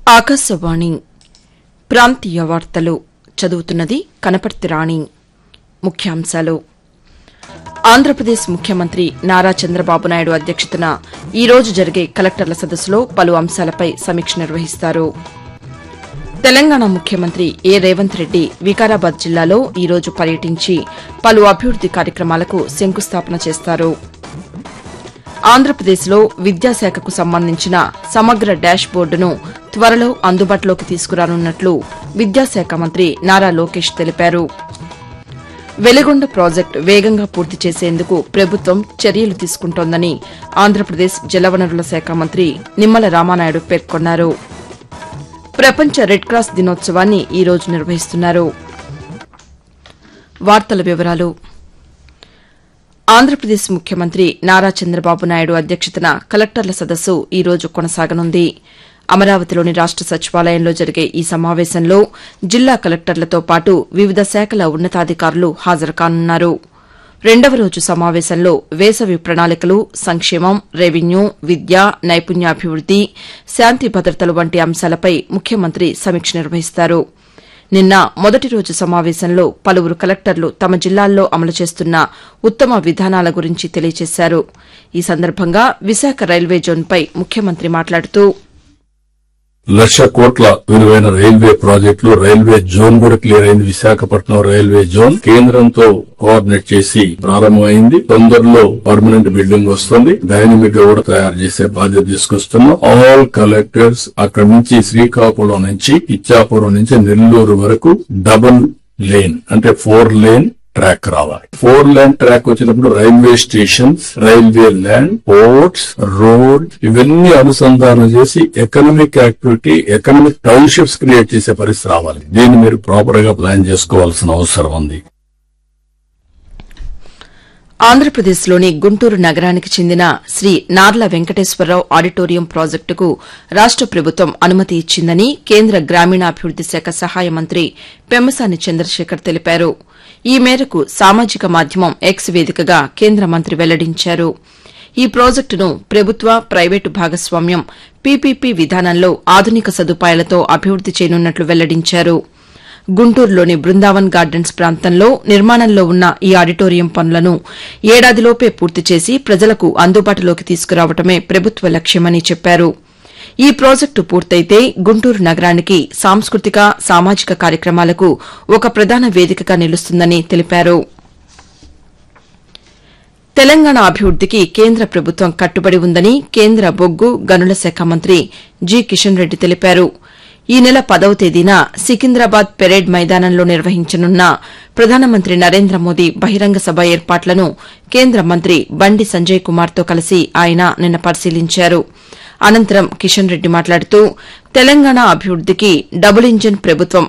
ఆకాశవాణి ప్రాంతీయ వార్తలు చదువుతున్నది కనపర్తి రాణి ముఖ్యాంశాలు ఆంధ్రప్రదేశ్ ముఖ్యమంత్రి నారా చంద్రబాబు నాయుడు అధ్యక్షతన ఈ రోజు జరిగే కలెక్టర్ల సదస్సులో పలు అంశాలపై సమీక్ష నిర్వహిస్తారు తెలంగాణ ముఖ్యమంత్రి ఏ రేవంత్ రెడ్డి వికారాబాద్ జిల్లాలో ఈ రోజు పర్యటించి పలు అభివృద్ది కార్యక్రమాలకు శంకుస్థాపన చేస్తారు ఆంధ్రప్రదేశ్లో విద్యాశాఖకు సంబంధించిన సమగ్ర డాష్ బోర్డును త్వరలో అందుబాటులోకి తీసుకురానున్నట్లు విద్యాశాఖ మంత్రి నారా లోకేష్ తెలిపారు వెలిగొండ ప్రాజెక్టు వేగంగా పూర్తి చేసేందుకు ప్రభుత్వం చర్యలు తీసుకుంటోందని ఆంధ్రప్రదేశ్ జలవనరుల శాఖ మంత్రి నిమ్మల రామానాయుడు పేర్కొన్నారు ప్రపంచ రెడ్ క్రాస్ దినోత్సవాన్ని ఈ రోజు నిర్వహిస్తున్నారు వార్తల వివరాలు ఆంధ్రప్రదేశ్ ముఖ్యమంత్రి నారా చంద్రబాబు నాయుడు అధ్యక్షతన కలెక్టర్ల సదస్సు ఈ రోజు కొనసాగనుంది అమరావతిలోని రాష్ట సచివాలయంలో జరిగే ఈ సమావేశంలో జిల్లా కలెక్టర్లతో పాటు వివిధ శాఖల ఉన్నతాధికారులు హాజరు కానున్నారు రెండవ రోజు సమావేశంలో వేసవి ప్రణాళికలు సంక్షేమం రెవెన్యూ విద్య నైపుణ్యాభివృద్ది శాంతి భద్రతలు వంటి అంశాలపై ముఖ్యమంత్రి సమీక్ష నిర్వహిస్తారు నిన్న మొదటి రోజు సమావేశంలో పలువురు కలెక్టర్లు తమ జిల్లాల్లో అమలు చేస్తున్న ఉత్తమ విధానాల గురించి తెలియజేశారు ఈ సందర్భంగా విశాఖ రైల్వే జోన్పై ముఖ్యమంత్రి మాట్లాడుతూ లక్ష కోట్ల విలువైన రైల్వే ప్రాజెక్టులు రైల్వే జోన్ కూడా క్లియర్ అయింది విశాఖపట్నం రైల్వే జోన్ కేంద్రంతో కోఆర్డినేట్ చేసి ప్రారంభమైంది తొందరలో పర్మనెంట్ బిల్డింగ్ వస్తుంది డైనమిక్ గా కూడా తయారు చేసే బాధ్యత తీసుకొస్తున్నాం ఆల్ కలెక్టర్స్ అక్కడి నుంచి శ్రీకాకుళం నుంచి ఇచ్చాపురం నుంచి నెల్లూరు వరకు డబుల్ లేన్ అంటే ఫోర్ లేన్ ట్రాక్ రావాలి ఫోర్ లైన్ ట్రాక్ వచ్చినప్పుడు railway stations railway land ports road ఇవన్నీ అనుసంధానం చేసి economic activity economic townships create చేసే పరిస్థితి రావాలి దీన్ని మీరు ప్రాపర్ గా ప్లాన్ చేసుకోవాల్సిన అవసరం ఉంది ఆంధ్రప్రదేశ్లోని గుంటూరు నగరానికి చెందిన శ్రీ నార్ల వెంకటేశ్వరరావు ఆడిటోరియం ప్రాజెక్టుకు రాష్ట ప్రభుత్వం అనుమతి ఇచ్చిందని కేంద్ర గ్రామీణాభివృద్ది శాఖ సహాయ మంత్రి పెమ్మసాని చంద్రశేఖర్ తెలిపారు ఈ మేరకు సామాజిక మాధ్యమం ఎక్స్ వేదికగా కేంద్ర మంత్రి వెల్లడించారు ఈ ప్రాజెక్టును ప్రభుత్వ ప్రైవేటు భాగస్వామ్యం పీపీపీ విధానంలో ఆధునిక సదుపాయాలతో అభివృద్ది చేయనున్నట్లు వెల్లడించారు గుంటూరులోని బృందావన్ గార్డెన్స్ ప్రాంతంలో నిర్మాణంలో ఉన్న ఈ ఆడిటోరియం పనులను ఏడాదిలోపే పూర్తి చేసి ప్రజలకు అందుబాటులోకి తీసుకురావడమే ప్రభుత్వ లక్ష్యమని చెప్పారు ఈ ప్రాజెక్టు పూర్తయితే గుంటూరు నగరానికి సాంస్కృతిక సామాజిక కార్యక్రమాలకు ఒక ప్రధాన వేదికగా నిలుస్తుందని తెలిపారు తెలంగాణ అభివృద్దికి కేంద్ర ప్రభుత్వం కట్టుబడి ఉందని కేంద్ర బొగ్గు గనుల శాఖ మంత్రి జి కిషన్ రెడ్డి తెలిపారు ఈ నెల పదవ తేదీన సికింద్రాబాద్ పెరేడ్ మైదానంలో నిర్వహించనున్న ప్రధానమంత్రి నరేంద్ర మోదీ బహిరంగ సభ ఏర్పాట్లను కేంద్ర మంత్రి బండి సంజయ్ కుమార్తో కలిసి ఆయన నిన్న పరిశీలించారు అనంతరం కిషన్ రెడ్డి మాట్లాడుతూ తెలంగాణ అభివృద్దికి డబుల్ ఇంజిన్ ప్రభుత్వం